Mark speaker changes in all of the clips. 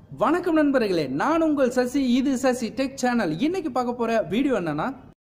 Speaker 1: வணக்கம் நண்பர்களே நான் உங்கள் சசி இது சசி டெக் சேனல் இன்னைக்கு பார்க்க போற வீடியோ என்னன்னா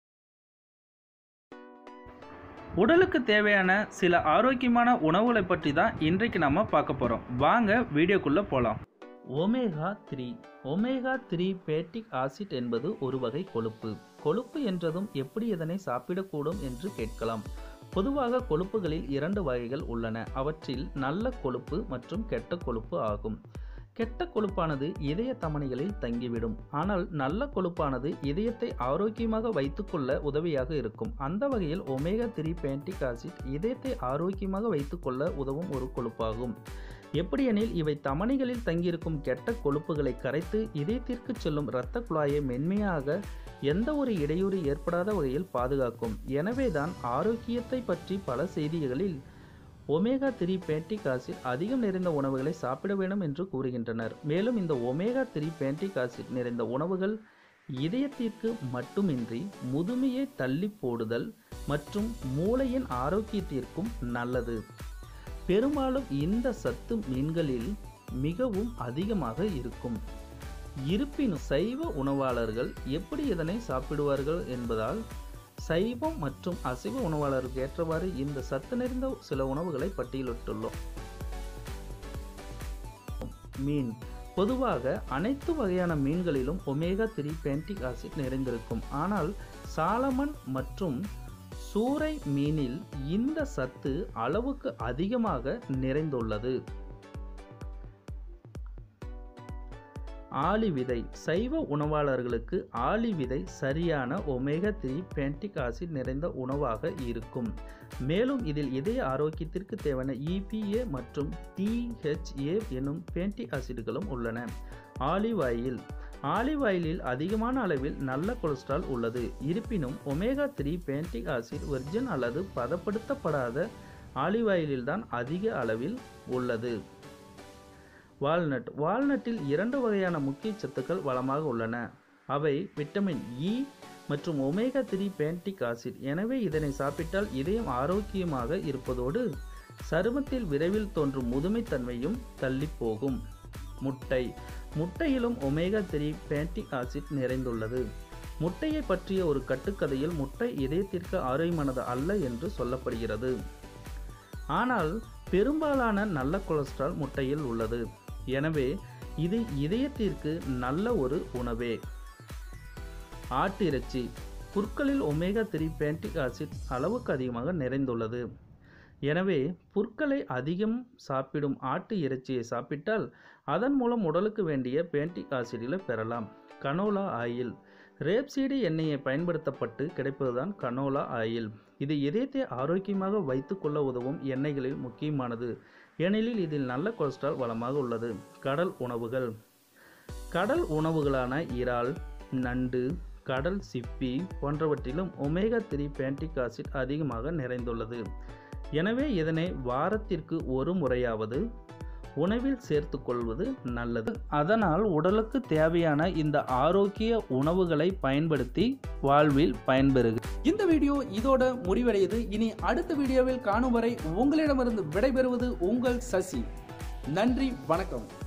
Speaker 2: உடலுக்கு தேவையான சில ஆரோக்கியமான உணவுகளை பற்றி தான் இன்றைக்கு நம்ம பார்க்க போகிறோம் வாங்க வீடியோக்குள்ளே போகலாம் omega three omega three fatty acid என்பது ஒரு வகை கொழுப்பு கொழுப்பு என்றதும் எப்படி இதனை சாப்பிடக்கூடும் என்று கேட்கலாம் பொதுவாக கொழுப்புகளில் இரண்டு வகைகள் உள்ளன அவற்றில் நல்ல கொழுப்பு மற்றும் கெட்ட கொழுப்பு ஆகும் கெட்ட கொழுப்பானது இதய தமனிகளில் தங்கிவிடும் ஆனால் நல்ல கொழுப்பானது இதயத்தை ஆரோக்கியமாக வைத்துக்கொள்ள உதவியாக இருக்கும் அந்த வகையில் ஒமேகா த்ரீ பேண்டிக் ஆசிட் இதயத்தை ஆரோக்கியமாக வைத்துக்கொள்ள உதவும் ஒரு கொழுப்பாகும் எப்படியெனில் இவை தமனிகளில் தங்கியிருக்கும் கெட்ட கொழுப்புகளை கரைத்து இதயத்திற்கு செல்லும் இரத்த குழாயை மென்மையாக எந்த ஒரு இடையூறு ஏற்படாத வகையில் பாதுகாக்கும் எனவேதான் ஆரோக்கியத்தை பற்றி பல செய்திகளில் ஒமேகா த்ரீ பேண்டிக் ஆசிட் அதிகம் நிறைந்த உணவுகளை சாப்பிட வேண்டும் என்று கூறுகின்றனர் மேலும் இந்த ஒமேகா த்ரீ பேண்டிக் ஆசிட் நிறைந்த உணவுகள் இதயத்திற்கு மட்டுமின்றி முதுமையை தள்ளி போடுதல் மற்றும் மூளையின் ஆரோக்கியத்திற்கும் நல்லது பெரும்பாலும் இந்த சத்து மீன்களில் மிகவும் அதிகமாக இருக்கும் இருப்பினும் சைவ உணவாளர்கள் எப்படி இதனை சாப்பிடுவார்கள் என்பதால் சைவம் மற்றும் அசைவ உணவாளருக்கு ஏற்றவாறு இந்த சத்து நிறைந்த சில உணவுகளை பட்டியலிட்டுள்ளோம் மீன் பொதுவாக அனைத்து வகையான மீன்களிலும் ஒமேகா த்ரீ பேண்டிக் ஆசிட் நிறைந்திருக்கும் ஆனால் சாலமன் மற்றும் சூறை மீனில் இந்த சத்து அளவுக்கு அதிகமாக நிறைந்துள்ளது ஆளி விதை சைவ உணவாளர்களுக்கு ஆளி விதை சரியான ஒமேகா த்ரீ பேண்டிக் ஆசிட் நிறைந்த உணவாக இருக்கும் மேலும் இதில் இதய ஆரோக்கியத்திற்கு தேவையான இபிஏ மற்றும் டிஹெச்ஏ எனும் பேண்டிக் ஆசிடுகளும் உள்ளன ஆலிவ் ஆயில் ஆலிவ் ஆயிலில் அதிகமான அளவில் நல்ல கொலஸ்ட்ரால் உள்ளது இருப்பினும் omega three fatty acid virgin அல்லது பதப்படுத்தப்படாத ஆலிவ் ஆயிலில் தான் அதிக அளவில் உள்ளது வால்நட் வால்நட்டில் இரண்டு வகையான முக்கிய சத்துக்கள் வளமாக உள்ளன அவை விட்டமின் இ மற்றும் ஒமேகா த்ரீ பேண்டிக் ஆசிட் எனவே இதனை சாப்பிட்டால் இதயம் ஆரோக்கியமாக இருப்பதோடு சருமத்தில் விரைவில் தோன்றும் முதுமைத்தன்மையும் தள்ளி போகும் முட்டை முட்டையிலும் ஒமேகா த்ரீ பேண்டிக் ஆசிட் நிறைந்துள்ளது முட்டையை பற்றிய ஒரு கட்டுக்கதையில் முட்டை இதயத்திற்கு ஆரோக்கியமானது அல்ல என்று சொல்லப்படுகிறது ஆனால் பெரும்பாலான நல்ல கொலஸ்ட்ரால் முட்டையில் உள்ளது எனவே இது இதயத்திற்கு நல்ல ஒரு உணவே ஆட்டிறைச்சி புற்களில் ஒமேகா த்ரீ பேண்டிக் ஆசிட் அளவுக்கு அதிகமாக நிறைந்துள்ளது எனவே புற்களை அதிகம் சாப்பிடும் ஆட்டு இறைச்சியை சாப்பிட்டால் அதன் மூலம் உடலுக்கு வேண்டிய பேண்டிக் ஆசிட்களை பெறலாம் கனோலா ஆயில் ரேப்சீடு எண்ணெயை பயன்படுத்தப்பட்டு கிடைப்பதுதான் கனோலா ஆயில் இது இதயத்தை ஆரோக்கியமாக வைத்துக்கொள்ள உதவும் எண்ணெய்களில் முக்கியமானது ஏனெனில் இதில் நல்ல கொலஸ்ட்ரால் வளமாக உள்ளது கடல் உணவுகள் கடல் உணவுகளான இறால் நண்டு கடல் சிப்பி போன்றவற்றிலும் ஒமேகா த்ரீ பேண்டிக் ஆசிட் அதிகமாக நிறைந்துள்ளது எனவே இதனை வாரத்திற்கு ஒரு முறையாவது உணவில் சேர்த்து கொள்வது நல்லது அதனால் உடலுக்கு தேவையான இந்த ஆரோக்கிய உணவுகளை பயன்படுத்தி வாழ்வில் பயன்பெறுக
Speaker 1: இந்த வீடியோ இதோட முடிவடையுது இனி அடுத்த வீடியோவில் காணும் வரை உங்களிடமிருந்து விடைபெறுவது உங்கள் சசி நன்றி வணக்கம்